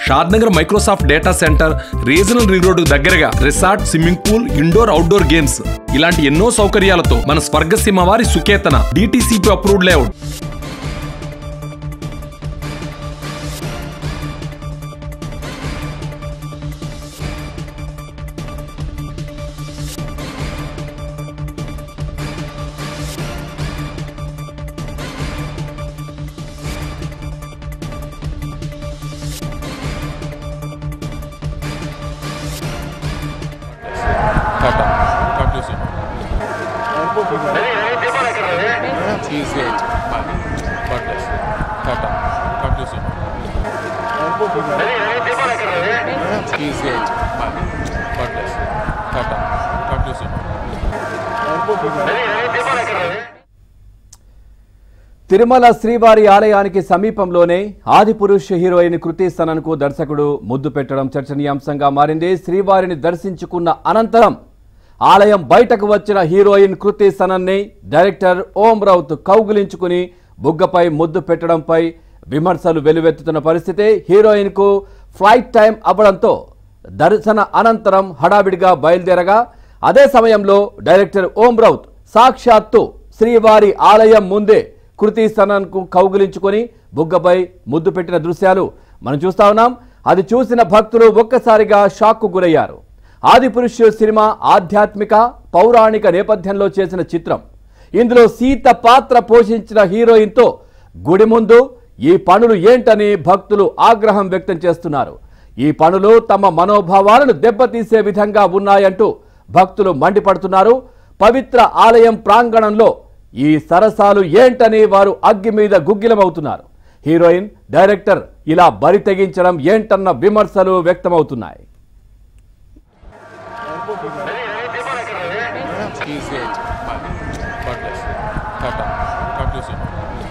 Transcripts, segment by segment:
Shadnagar Microsoft data center regional ring road దగ్గరగా resort swimming pool indoor outdoor games ఇలాంటి ఎన్నో సౌకర్యాలతో మన స్వర్గసీమ వారి Suketana DTCP approved layout Tata. Talk to you soon. Cheese eight. Bye. God bless. Tata. Talk to you soon. Cheese eight. Bye. God bless. Tata. Talk to you soon. Tirumala శ్రీవారి ఆలయానికి సమీపంలోనే Adipurush heroine కృతి సనన్కు దర్శకుడు ముద్దు పెట్టడం చర్చనీయాంశంగా మారింది శ్రీవారిని దర్శించుకున్న అనంతరం ఆలయం బయటకు వచ్చిన హీరోయిన్ కృతి సనన్ని డైరెక్టర్ ఓం రౌత్ కౌగులించుకుని బుగ్గపై ముద్దు పెట్టడంపై విమర్శలు వెలువెత్తుతున్న పరిస్థితి హీరోయిన్కు ఫ్లైట్ టైం అవ్వడంతో దర్శన అనంతరం హడావిడిగా బయలుదేరగా అదే సమయంలో డైరెక్టర్ ఓం రౌత్ సాక్షాత్తు శ్రీవారి ఆలయం ముందే కృతి సనన్కు కౌగిలించుకొని బుగ్గపై ముద్దు పెట్టిన దృశ్యాలు మనం చూస్తా ఉన్నాం అది చూసిన భక్తులు ఒక్కసారిగా షాక్కు గురయ్యారు ఆదిపురుష్ సినిమా ఆధ్యాత్మిక పౌరాణిక నేపథ్యంలో చేసిన చిత్రం ఇందులో సీత పాత్ర పోషించిన హీరోయిన్తో గుడి ముందు ఈ పనులు ఏంటని భక్తులు ఆగ్రహం వ్యక్తం చేస్తున్నారు ఈ పనులు తమ మనోభావాలను దెబ్బతీసే విధంగా ఉన్నాయంటూ భక్తులు మండిపడుతున్నారు పవిత్ర ఆలయం ప్రాంగణంలో ఈ సరసాలు ఏంటని వారు అగ్గి మీద గుగ్గిలమవుతున్నారు హీరోయిన్ డైరెక్టర్ ఇలా బరి తెగించడం ఏంటన్న విమర్శలు వ్యక్తమవుతున్నాయి Cheese eight. Bye. God bless. Tata. Talk to you soon.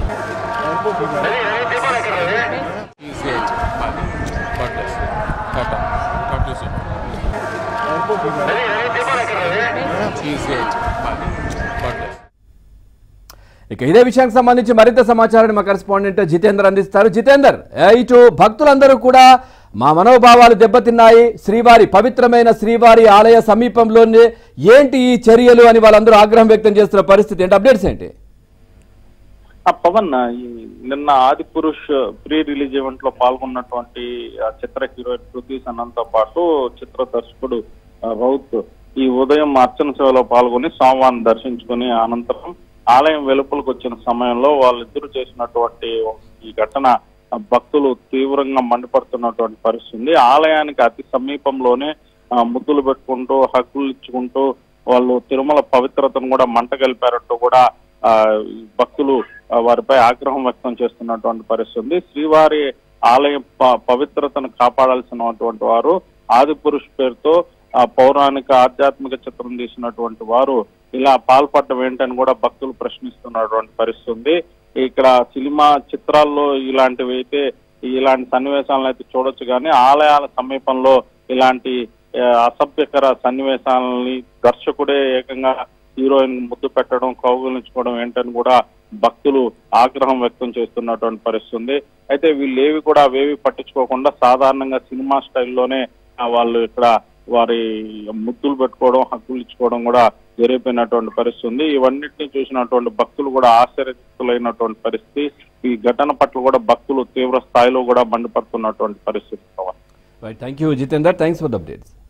Cheese eight. Bye. God bless. Tata. Talk to you soon. Cheese eight. Bye. God bless. ఇక ఇదే విషయానికి సంబంధించి మరింత సమాచారాన్ని మా కరెస్పాండెంట్ జితేందర్ అందిస్తారు జితేందర్ ఏ, ఇటు భక్తులందరూ కూడా మా మనోభావాలు దెబ్బతిన్నాయి శ్రీవారి పవిత్రమైన శ్రీవారి ఆలయ సమీపంలోనే ఏంటి ఈ చర్యలు అని వాళ్ళందరూ ఆగ్రహం వ్యక్తం చేస్తున్న పరిస్థితి ఏంటి అప్డేట్స్ ఏంటి ఆ పవన్ ఈ నిన్న ఆది పురుష్ ప్రీ రిలీజ్ ఈవెంట్ లో పాల్గొన్నటువంటి ఆ చిత్ర హీరోయిన్ కృతి సన్నంతో పాటు చిత్ర దర్శకుడు ఆ, రౌత్ ఈ ఉదయం అర్చన సేవలో పాల్గొని స్వామివారిని దర్శించుకుని అనంతరం ఆలయం వెలుపలకు వచ్చిన సమయంలో వాళ్ళిద్దరూ చేసినటువంటి ఈ ఘటన ఆ, భక్తులు తీవ్రంగా మండిపడుతున్నటువంటి పరిస్థితి ఉంది ఆలయానికి అతి సమీపంలోనే ఆ, ముద్దులు పెట్టుకుంటూ హక్కులు ఇచ్చుకుంటూ వాళ్ళు తిరుమల పవిత్రతను కూడా మంట కలిపారంటూ కూడా ఆ ఈ భక్తులు ఆ, వారిపై ఆగ్రహం వ్యక్తం చేస్తున్నటువంటి పరిస్థితి ఉంది శ్రీవారి ఆలయం ప- పవిత్రతను కాపాడాల్సినటువంటి వారు ఆది పురుష్ పేరుతో ఆ పౌరాణిక ఆధ్యాత్మిక చిత్రం తీసినటువంటి వారు ఇలా పాల్పడడం ఏంటని కూడా భక్తులు ప్రశ్నిస్తున్నటువంటి పరిస్థితి ఉంది ఇక్కడ సినిమా చిత్రాల్లో ఇలాంటివి అయితే ఇలాంటి సన్నివేశాలను అయితే చూడొచ్చు కానీ ఆలయాల సమీపంలో ఇలాంటి ఆ, అసభ్యకర సన్నివేశాలని దర్శకుడే ఏకంగా హీరోయిన్ ముద్దు పెట్టడం కౌగులించుకోవడం ఏంటని కూడా భక్తులు ఆగ్రహం వ్యక్తం చేస్తున్నటువంటి పరిస్థితి ఉంది అయితే వీళ్ళు ఏవి కూడా అవేవి పట్టించుకోకుండా సాధారణంగా సినిమా స్టైల్లోనే ఆ, వాళ్ళు ఇక్కడ వారి ముద్దులు పెట్టుకోవడం హక్కులు ఇచ్చుకోవడం కూడా జరిగిపోయినటువంటి పరిస్థితి ఉంది ఇవన్నిటిని చూసినటువంటి భక్తులు కూడా ఆశ్చర్యతులైనటువంటి పరిస్థితి ఈ ఘటన పట్ల కూడా భక్తులు తీవ్ర స్థాయిలో కూడా మండిపడుతున్నటువంటి పరిస్థితి right thank you Jitender thanks for the updates